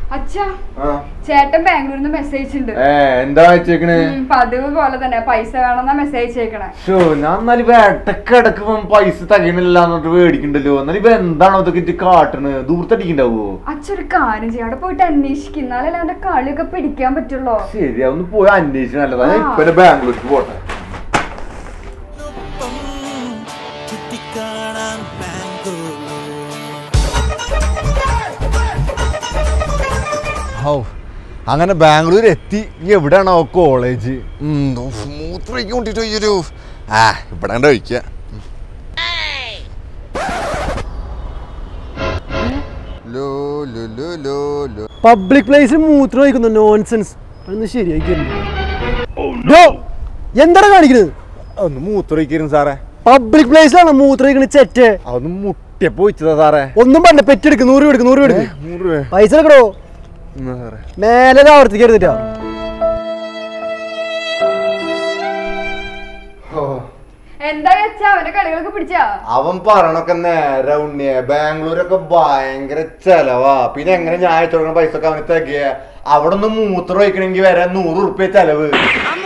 അച്ഛാ ആ. ചേട്ടൻ ബാംഗ്ലൂരിൽ നിന്ന് മെസ്സേജ് ഉണ്ട് ഏ എന്താ വെച്ചേക്കണ് ഉം, പതിവ് പോലെ തന്നെ പൈസ വേണമെന്നാ മെസ്സേജ് അയച്ചേക്കണേ ഷോ ഞാൻ എന്നാലും ഇപ്പൊ ഇടക്ക് ഇടക്ക് ഇപ്പം പൈസ തകയണില്ല എന്നിട്ട് മേടിക്കണ്ടല്ലോ എന്നാലും ഇപ്പൊ എന്താണോ ഇതൊക്കെ ഇട്ട് കാട്ടണ് ദൂരത്തടിക്കണ്ടാവോ അച്ഛൊരു കാര്യം ചെയ്യും അവിടെ പോയിട്ട് അന്വേഷിക്കും എന്നാലല്ലേ അവന്റെ കളിയൊക്കെ പിടിക്കാൻ പറ്റുള്ളൂ ശരി ഒന്ന് പോയി അന്വേഷിച്ച് നല്ലതാ ഞാൻ ആ. ഇപ്പൊ തന്നെ ബാംഗ്ലൂർക്ക് പോട്ടെ ചുറ്റിക്കാണാൻ ബാംഗ്ലൂർ ഹൗ അങ്ങനെ ബാംഗ്ലൂർ എത്തി ഇനി എവിടെയാണോ കോളേജ് മൂത്രയ്ക്ക് കൊണ്ടിട്ട് ഒരു ആ ഇവിടെ കണ്ട് കഴിക്ക ലോ ലോ ലോ ലോ ലോ പബ്ലിക് പ്ലേസിൽ മൂത്രം ഒഴിക്കുന്നു നോൺസെൻസ് അതൊന്ന് ശരിയാക്കി എന്താണ് കാണിക്കുന്നത് ഒന്ന് മൂത്രയ്ക്കായിരുന്നു സാറേ പബ്ലിക് പ്ലേസിലാണ് മൂത്രം ഒഴിക്കുന്നത് ചെറ്റ് അതൊന്ന് മുട്ടിയപ്പോ വെച്ചതാ സാറേ ഒന്നും പണ്ട പെറ്റെടുക്ക് നൂറ് രൂപ എടുക്ക് നൂറ് രൂപ എടുക്ക് നൂറ് രൂപ പൈസ എടുക്കണോ എന്നാ സാറേ മേലെ ആവർത്തിക്ക് എടുത്തിട്ടാ ഓ എന്താ വെച്ചാ അവന്റെ കളികളൊക്കെ പിടിച്ചാ അവൻ പറയണൊക്കെ നേരെ ഉണ്ണിയെ ബാംഗ്ലൂരൊക്കെ ഭയങ്കര ചെലവാ പിന്നെ എങ്ങനെ ഞാൻ അയച്ചു കൊടുക്കുന്ന പൈസ ഒക്കെ അവന് തികയ അവിടെ ഒന്ന് മൂത്രം ഒഴിക്കണമെങ്കിൽ വരെ നൂറ് ഉറുപ്പ്യ ചെലവ്